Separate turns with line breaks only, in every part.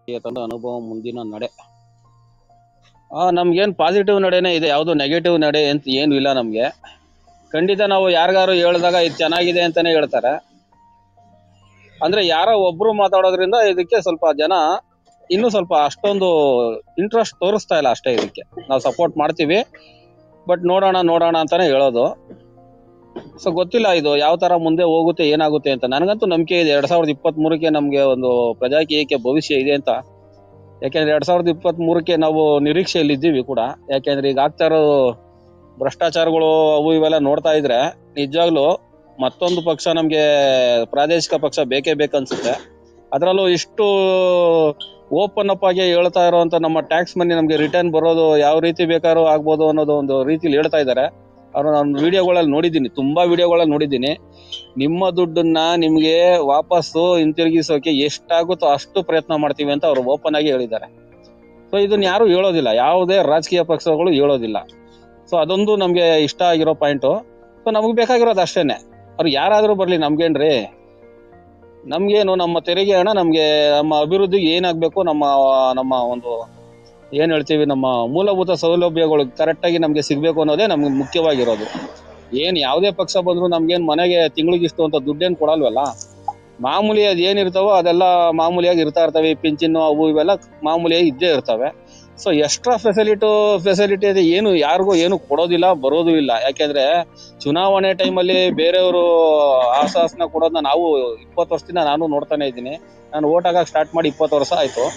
ತಂದ ಅನುಭವ ಮುಂದಿನ ನಡೆ ಆ ನಮ್ಗೇನ್ ಪಾಸಿಟಿವ್ ನಡೆನೇ ಇದೆ ಯಾವುದು ನೆಗೆಟಿವ್ ನಡೆ ಅಂತ ಏನು ಇಲ್ಲ ನಮ್ಗೆ ಖಂಡಿತ ನಾವು ಯಾರಿಗಾರು ಹೇಳಿದಾಗ ಇದು ಚೆನ್ನಾಗಿದೆ ಅಂತಾನೆ ಹೇಳ್ತಾರೆ ಅಂದ್ರೆ ಯಾರೋ ಒಬ್ರು ಮಾತಾಡೋದ್ರಿಂದ ಇದಕ್ಕೆ ಸ್ವಲ್ಪ ಜನ ಇನ್ನೂ ಸ್ವಲ್ಪ ಅಷ್ಟೊಂದು ಇಂಟ್ರೆಸ್ಟ್ ತೋರಿಸ್ತಾ ಇಲ್ಲ ಅಷ್ಟೇ ಇದಕ್ಕೆ ನಾವು ಸಪೋರ್ಟ್ ಮಾಡ್ತೀವಿ ಬಟ್ ನೋಡೋಣ ನೋಡೋಣ ಅಂತಾನೆ ಹೇಳೋದು ಸೊ ಗೊತ್ತಿಲ್ಲ ಇದು ಯಾವ ತರ ಮುಂದೆ ಹೋಗುತ್ತೆ ಏನಾಗುತ್ತೆ ಅಂತ ನನಗಂತೂ ನಂಬಿಕೆ ಇದೆ ಎರಡ್ ಸಾವಿರದ ಇಪ್ಪತ್ತ್ ಮೂರಕ್ಕೆ ನಮ್ಗೆ ಒಂದು ಪ್ರಜಾಕೀಯಕ್ಕೆ ಭವಿಷ್ಯ ಇದೆ ಅಂತ ಯಾಕೆಂದ್ರೆ ಎರಡ್ ಸಾವಿರದ ಇಪ್ಪತ್ತ್ ಮೂರಕ್ಕೆ ನಾವು ನಿರೀಕ್ಷೆಯಲ್ಲಿ ಇದ್ದೀವಿ ಕೂಡ ಯಾಕೆಂದ್ರೆ ಈಗ ಆಗ್ತಾ ಇರೋ ಭ್ರಷ್ಟಾಚಾರಗಳು ಅವು ಇವೆಲ್ಲ ನೋಡ್ತಾ ಇದ್ರೆ ನಿಜವಾಗ್ಲೂ ಮತ್ತೊಂದು ಪಕ್ಷ ನಮ್ಗೆ ಪ್ರಾದೇಶಿಕ ಪಕ್ಷ ಬೇಕೇ ಬೇಕನ್ಸುತ್ತೆ ಅದರಲ್ಲೂ ಇಷ್ಟು ಓಪನ್ ಅಪ್ ಆಗಿ ಹೇಳ್ತಾ ಇರುವಂತ ನಮ್ಮ ಟ್ಯಾಕ್ಸ್ ಮನಿ ನಮ್ಗೆ ರಿಟರ್ನ್ ಬರೋದು ಯಾವ ರೀತಿ ಬೇಕಾದ್ರೂ ಆಗ್ಬೋದು ಅನ್ನೋದು ಒಂದು ರೀತಿಲಿ ಹೇಳ್ತಾ ಇದ್ದಾರೆ ಅವ್ರು ನಾನು ವಿಡಿಯೋಗಳಲ್ಲಿ ನೋಡಿದ್ದೀನಿ ತುಂಬಾ ವಿಡಿಯೋಗಳಲ್ಲಿ ನೋಡಿದ್ದೀನಿ ನಿಮ್ಮ ದುಡ್ಡನ್ನ ನಿಮ್ಗೆ ವಾಪಸ್ಸು ಹಿಂತಿರುಗಿಸೋಕೆ ಎಷ್ಟಾಗುತ್ತೋ ಅಷ್ಟು ಪ್ರಯತ್ನ ಮಾಡ್ತೀವಿ ಅಂತ ಅವ್ರು ಓಪನ್ ಆಗಿ ಹೇಳಿದ್ದಾರೆ ಸೊ ಇದನ್ನ ಯಾರು ಹೇಳೋದಿಲ್ಲ ಯಾವುದೇ ರಾಜಕೀಯ ಪಕ್ಷಗಳು ಹೇಳೋದಿಲ್ಲ ಸೊ ಅದೊಂದು ನಮ್ಗೆ ಇಷ್ಟ ಆಗಿರೋ ಪಾಯಿಂಟು ಸೊ ನಮಗೆ ಬೇಕಾಗಿರೋದು ಅಷ್ಟೇನೆ ಅವ್ರು ಯಾರಾದ್ರೂ ಬರ್ಲಿ ನಮ್ಗೇನ್ರಿ ನಮ್ಗೇನು ನಮ್ಮ ತೆರಿಗೆ ಹಣ ನಮ್ಗೆ ನಮ್ಮ ಅಭಿವೃದ್ಧಿಗೆ ಏನಾಗ್ಬೇಕು ನಮ್ಮ ನಮ್ಮ ಒಂದು ಏನ್ ಹೇಳ್ತೀವಿ ನಮ್ಮ ಮೂಲಭೂತ ಸೌಲಭ್ಯಗಳು ಕರೆಕ್ಟ್ ಆಗಿ ನಮ್ಗೆ ಸಿಗ್ಬೇಕು ಅನ್ನೋದೇ ನಮ್ಗೆ ಮುಖ್ಯವಾಗಿರೋದು ಏನ್ ಯಾವುದೇ ಪಕ್ಷ ಬಂದ್ರು ನಮ್ಗೇನ್ ಮನೆಗೆ ತಿಂಗಳಿಗೆ ಇಷ್ಟು ಅಂತ ದುಡ್ಡೇನ್ ಕೊಡಲ್ವಲ್ಲ ಮಾಮೂಲಿ ಅದ್ ಏನಿರ್ತಾವೋ ಅದೆಲ್ಲ ಮಾಮೂಲಿಯಾಗಿ ಇರ್ತಾ ಇರ್ತವೆ ಈ ಪಿಂಚಿನ್ನು ಅವು ಇವೆಲ್ಲ ಮಾಮೂಲಿಯಾಗಿ ಇದ್ದೇ ಇರ್ತವೆ ಸೊ ಎಕ್ಸ್ಟ್ರಾ ಫೆಸಿಲಿಟಿ ಫೆಸಿಲಿಟಿ ಇದೆ ಏನು ಯಾರಿಗೂ ಏನು ಕೊಡೋದಿಲ್ಲ ಬರೋದು ಇಲ್ಲ ಯಾಕೆಂದ್ರೆ ಚುನಾವಣೆ ಟೈಮಲ್ಲಿ ಬೇರೆಯವರು ಆಶ್ವಾಸನೆ ಕೊಡೋದನ್ನ ನಾವು ಇಪ್ಪತ್ತು ವರ್ಷದಿಂದ ನಾನು ನೋಡ್ತಾನೆ ಇದ್ದೀನಿ ನಾನು ಓಟ್ ಹಾಕಕ್ ಸ್ಟಾರ್ಟ್ ಮಾಡಿ ಇಪ್ಪತ್ತು ವರ್ಷ ಆಯ್ತು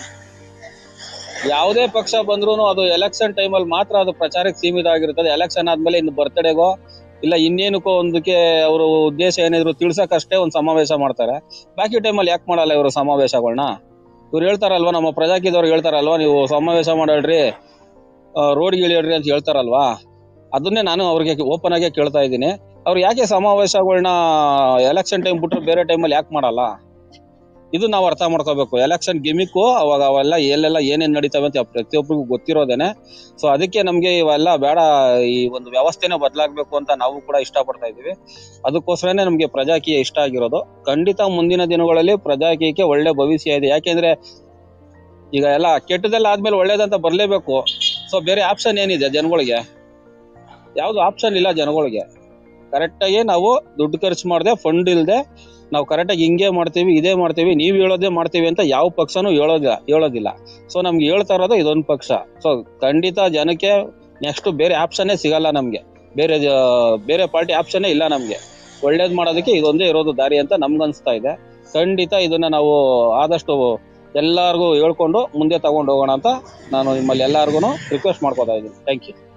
ಯಾವುದೇ ಪಕ್ಷ ಬಂದ್ರು ಅದು ಎಲೆಕ್ಷನ್ ಟೈಮಲ್ಲಿ ಮಾತ್ರ ಅದು ಪ್ರಚಾರಕ್ಕೆ ಸೀಮಿತ ಆಗಿರ್ತದೆ ಎಲೆಕ್ಷನ್ ಆದ್ಮೇಲೆ ಇನ್ನು ಬರ್ತ್ಡೇಗೋ ಇಲ್ಲ ಇನ್ನೇನಕ್ಕೋ ಒಂದಕ್ಕೆ ಅವರು ಉದ್ದೇಶ ಏನಿದ್ರು ತಿಳ್ಸಕ್ಕಷ್ಟೇ ಒಂದು ಸಮಾವೇಶ ಮಾಡ್ತಾರೆ ಬಾಕಿ ಟೈಮಲ್ಲಿ ಯಾಕೆ ಮಾಡಲ್ಲ ಇವರು ಸಮಾವೇಶಗಳನ್ನ ಇವ್ರು ಹೇಳ್ತಾರಲ್ವಾ ನಮ್ಮ ಪ್ರಜಾಕಿದವ್ರು ಹೇಳ್ತಾರಲ್ವಾ ನೀವು ಸಮಾವೇಶ ಮಾಡಲ್ರಿ ರೋಡ್ಗೆ ಇಳಿಯಡ್ರಿ ಅಂತ ಹೇಳ್ತಾರಲ್ವಾ ಅದನ್ನೇ ನಾನು ಅವ್ರಿಗೆ ಓಪನ್ ಆಗಿ ಕೇಳ್ತಾ ಇದ್ದೀನಿ ಅವ್ರು ಯಾಕೆ ಸಮಾವೇಶಗಳನ್ನ ಎಲೆಕ್ಷನ್ ಟೈಮ್ ಬಿಟ್ರೆ ಬೇರೆ ಟೈಮಲ್ಲಿ ಯಾಕೆ ಮಾಡಲ್ಲ ಇದು ನಾವು ಅರ್ಥ ಮಾಡ್ಕೋಬೇಕು ಎಲೆಕ್ಷನ್ ಗಿಮಿಕ್ಕು ಅವಾಗ ಅವೆಲ್ಲ ಎಲ್ಲೆಲ್ಲ ಏನೇನ್ ನಡೀತವೆ ಅಂತ ಪ್ರತಿಯೊಬ್ಬರಿಗೂ ಗೊತ್ತಿರೋದೇನೆ ಸೊ ಅದಕ್ಕೆ ನಮ್ಗೆ ಇವೆಲ್ಲ ಬೇಡ ಈ ಒಂದು ವ್ಯವಸ್ಥೆನೇ ಬದಲಾಗಬೇಕು ಅಂತ ನಾವು ಕೂಡ ಇಷ್ಟಪಡ್ತಾ ಇದೀವಿ ಅದಕ್ಕೋಸ್ಕರನೇ ನಮ್ಗೆ ಪ್ರಜಾಕೀಯ ಇಷ್ಟ ಆಗಿರೋದು ಖಂಡಿತ ಮುಂದಿನ ದಿನಗಳಲ್ಲಿ ಪ್ರಜಾಕೀಯಕ್ಕೆ ಒಳ್ಳೆ ಭವಿಷ್ಯ ಇದೆ ಯಾಕೆಂದ್ರೆ ಈಗ ಎಲ್ಲ ಕೆಟ್ಟದೆಲ್ಲ ಆದ್ಮೇಲೆ ಒಳ್ಳೇದಂತ ಬರ್ಲೇಬೇಕು ಸೊ ಬೇರೆ ಆಪ್ಷನ್ ಏನಿದೆ ಜನಗಳಿಗೆ ಯಾವ್ದು ಆಪ್ಷನ್ ಇಲ್ಲ ಜನಗಳಿಗೆ ಕರೆಕ್ಟಾಗಿ ನಾವು ದುಡ್ಡು ಖರ್ಚು ಮಾಡದೆ ಫಂಡ್ ಇಲ್ಲದೆ ನಾವು ಕರೆಕ್ಟಾಗಿ ಹಿಂಗೆ ಮಾಡ್ತೀವಿ ಇದೇ ಮಾಡ್ತೀವಿ ನೀವು ಹೇಳೋದೇ ಮಾಡ್ತೀವಿ ಅಂತ ಯಾವ ಪಕ್ಷನೂ ಹೇಳೋದಿಲ್ಲ ಹೇಳೋದಿಲ್ಲ ಸೊ ನಮ್ಗೆ ಹೇಳ್ತಾ ಇರೋದು ಇದೊಂದು ಪಕ್ಷ ಸೊ ಖಂಡಿತ ಜನಕ್ಕೆ ನೆಕ್ಸ್ಟ್ ಬೇರೆ ಆಪ್ಷನ್ನೇ ಸಿಗಲ್ಲ ನಮ್ಗೆ ಬೇರೆ ಜ- ಬೇರೆ ಪಾರ್ಟಿ ಆಪ್ಷನ್ನೇ ಇಲ್ಲ ನಮ್ಗೆ ಒಳ್ಳೇದ್ ಮಾಡೋದಕ್ಕೆ ಇದೊಂದೇ ಇರೋದು ದಾರಿ ಅಂತ ನಮ್ಗನ್ಸ್ತಾ ಇದೆ ಖಂಡಿತ ಇದನ್ನ ನಾವು ಆದಷ್ಟು ಎಲ್ಲಾರ್ಗೂ ಹೇಳ್ಕೊಂಡು ಮುಂದೆ ತಗೊಂಡು ಹೋಗೋಣ ಅಂತ ನಾನು ನಿಮ್ಮಲ್ಲಿ ಎಲ್ಲಾರ್ಗು ರಿಕ್ವೆಸ್ಟ್ ಮಾಡ್ಕೋತಾ ಇದ್ದೀನಿ ಥ್ಯಾಂಕ್ ಯು